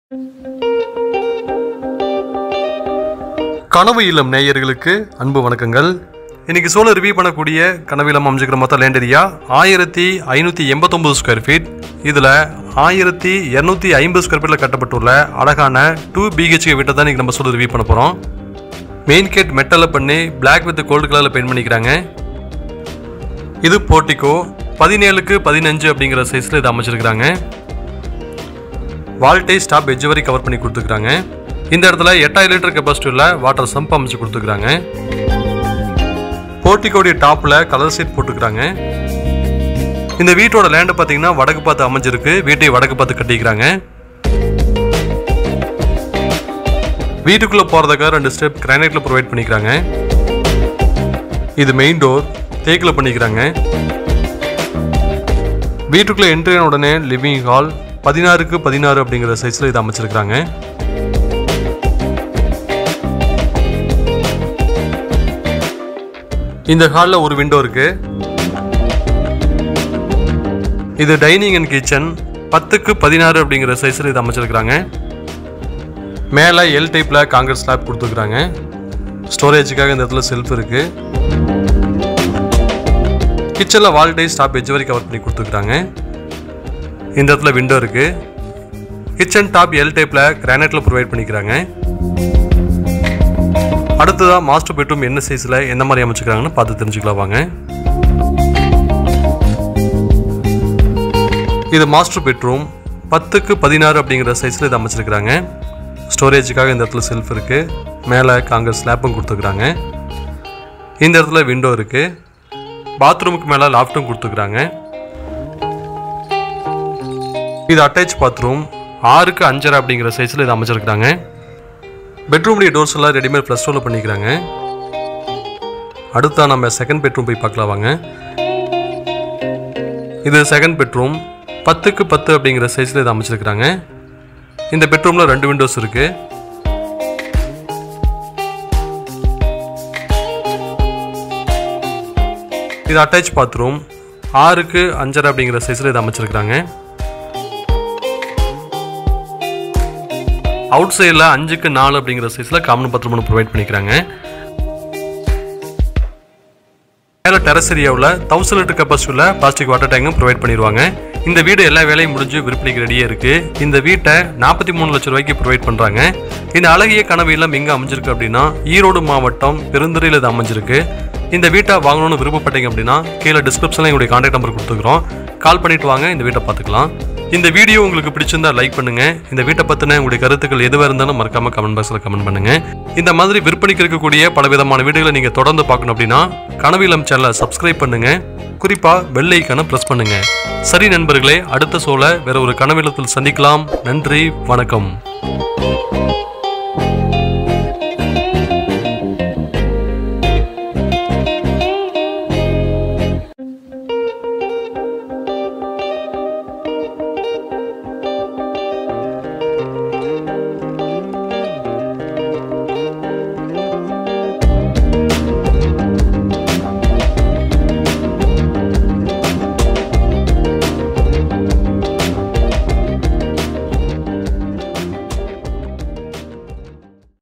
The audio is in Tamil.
கனவு இல்லம் நேயர்களுக்கு அன்பு வணக்கங்கள் இன்னைக்கு சோழ ரிவ்யூ பண்ணக்கூடிய கனவு இல்லம் அமைஞ்சிக்கிற மொத்த லேண்ட் ஏரியா ஆயிரத்தி ஐநூற்றி எண்பத்தொம்பது ஸ்கொயர் ஃபீட் இதில் ஆயிரத்தி இரநூத்தி ஐம்பது ஸ்கொயர் ஃபீட்டில் கட்டப்பட்டுள்ள அழகான டூ பிஹெச்கே வீட்டை தான் இன்னைக்கு நம்ம சோழ ரிவ்யூ பண்ண போகிறோம் மெயின் கேட் மெட்டலில் பண்ணி Black வித் கோல்டு கலரில் பெயிண்ட் பண்ணிக்கிறாங்க இது போர்ட்டிகோ பதினேழுக்கு பதினஞ்சு அப்படிங்கிற சைஸில் இது அமைச்சிருக்கிறாங்க வால்டே ஸ்டாப் எட்ஜ் வரை கவர் பண்ணி கொடுத்துருக்காங்க இந்த இடத்துல எட்டாயிரம் லிட்டர் கெப்பாசிட்டி உள்ள வாட்டர் சம்ப் அமைச்சு கொடுத்துருக்காங்க போர்ட்டிகோடைய டாப்பில் கலர் சீட் போட்டுக்கிறாங்க இந்த வீட்டோட லேண்டு பார்த்தீங்கன்னா வடக்கு பார்த்து அமைஞ்சிருக்கு வீட்டை வடக்கு பார்த்து கட்டிக்கிறாங்க வீட்டுக்குள்ளே போகிறதுக்காக ரெண்டு ஸ்டெப் கிரானைட்டில் ப்ரொவைட் பண்ணிக்கிறாங்க இது மெயின் டோர் தேக்கில் பண்ணிக்கிறாங்க வீட்டுக்குள்ளே என்ட்ரி ஆன உடனே லிவிங் ஹால் பதினாறுக்கு பதினாறு அப்படிங்கிற சைஸில் இது அமைச்சிருக்கிறாங்க இந்த ஹாலில் ஒரு விண்டோ இருக்கு இது டைனிங் அண்ட் கிச்சன் பத்துக்கு பதினாறு அப்படிங்கிற சைஸில் இது அமைச்சிருக்கிறாங்க மேலே எல் டைப்பில் காங்கிரஸ் ஸ்லாப் கொடுத்துருக்குறாங்க ஸ்டோரேஜுக்காக இந்த இடத்துல செல்ஃப் இருக்கு கிச்சனில் வால் டை ஸ்டாப் எஜ் வரை கவர் பண்ணி கொடுத்துருக்குறாங்க இந்த இடத்துல விண்டோ இருக்கு கிச்சன் டாப் எல் டைப்பில் கிரானைட்டில் ப்ரொவைட் பண்ணிக்கிறாங்க அடுத்ததாக மாஸ்டர் பெட்ரூம் என்ன சைஸில் எந்த மாதிரி அமைச்சுக்கிறாங்கன்னு பார்த்து தெரிஞ்சுக்கலாம் வாங்க இது மாஸ்டர் பெட்ரூம் பத்துக்கு பதினாறு அப்படிங்கிற சைஸில் இது அமைச்சிருக்கிறாங்க ஸ்டோரேஜுக்காக இந்த இடத்துல செல்ஃப் இருக்குது மேலே காங்கிரஸ் ஸ்லாப்பும் கொடுத்துருக்குறாங்க இந்த இடத்துல விண்டோ இருக்குது பாத்ரூமுக்கு மேலே லாஃப்ட்டும் கொடுத்துருக்குறாங்க இது அட்டாச் பாத்ரூம் ஆறுக்கு அஞ்சரை அப்படிங்கிற சைஸில் இது அமைச்சிருக்கிறாங்க பெட்ரூம்டைய டோர்ஸ் எல்லாம் ரெடிமேட் ப்ளஸ் டூவில் பண்ணிக்கிறாங்க அடுத்தா நம்ம செகண்ட் பெட்ரூம் போய் பார்க்கலாம் வாங்க இது செகண்ட் பெட்ரூம் பத்துக்கு பத்து அப்படிங்கிற சைஸில் இது அமைச்சிருக்கிறாங்க இந்த பெட்ரூமில் ரெண்டு விண்டோஸ் இருக்கு இது அட்டாச் பாத்ரூம் ஆறுக்கு அஞ்சரை அப்படிங்கிற சைஸில் இது அமைச்சிருக்கிறாங்க அவுட் சைடில் அஞ்சுக்கு நாலு அப்படிங்கிற சைஸில் காமன் பாத்ரூம் ஒன்று ப்ரொவைட் பண்ணிக்கிறாங்க மேலே டெரஸ் ஏரியாவில் தௌசண்ட் லிட்டர் கெப்பாசிட்டி உள்ள பிளாஸ்டிக் வாட்டர் டேங்கும் ப்ரொவைட் பண்ணிடுவாங்க இந்த வீடு எல்லா வேலையும் முடிஞ்சு விற்பனைக்கு ரெடியாக இருக்குது இந்த வீட்டை நாற்பத்தி மூணு லட்சம் ரூபாய்க்கு ப்ரொவைட் பண்ணுறாங்க இந்த அழகிய கனவு இல்லம் எங்கே அமைஞ்சிருக்கு அப்படின்னா ஈரோடு மாவட்டம் பெருந்துறையில் இது அமைஞ்சிருக்கு இந்த வீட்டை வாங்கணும்னு விருப்பப்பட்டீங்க அப்படின்னா கீழே டிஸ்கிரிப்ஷனில் எங்களுடைய கான்டாக்ட் நம்பர் கொடுத்துக்கிறோம் கால் பண்ணிட்டு வாங்க இந்த வீட்டை பார்த்துக்கலாம் இந்த வீடியோ உங்களுக்கு பிடிச்சிருந்தா லைக் பண்ணுங்க இந்த வீட்டை பற்றின உங்களுடைய கருத்துக்கள் எதுவாக இருந்தாலும் மறக்காம கமெண்ட் பாக்ஸில் கமெண்ட் பண்ணுங்க இந்த மாதிரி விற்பனைக்கு இருக்கக்கூடிய பல விதமான வீடுகளை நீங்கள் தொடர்ந்து பார்க்கணும் அப்படின்னா கனவிலம் சேனலை சப்ஸ்கிரைப் பண்ணுங்க குறிப்பாக பெல் ஐக்கானை ப்ரெஸ் பண்ணுங்க சரி நண்பர்களே அடுத்த சோலை வேற ஒரு கனவிலத்தில் சந்திக்கலாம் நன்றி வணக்கம்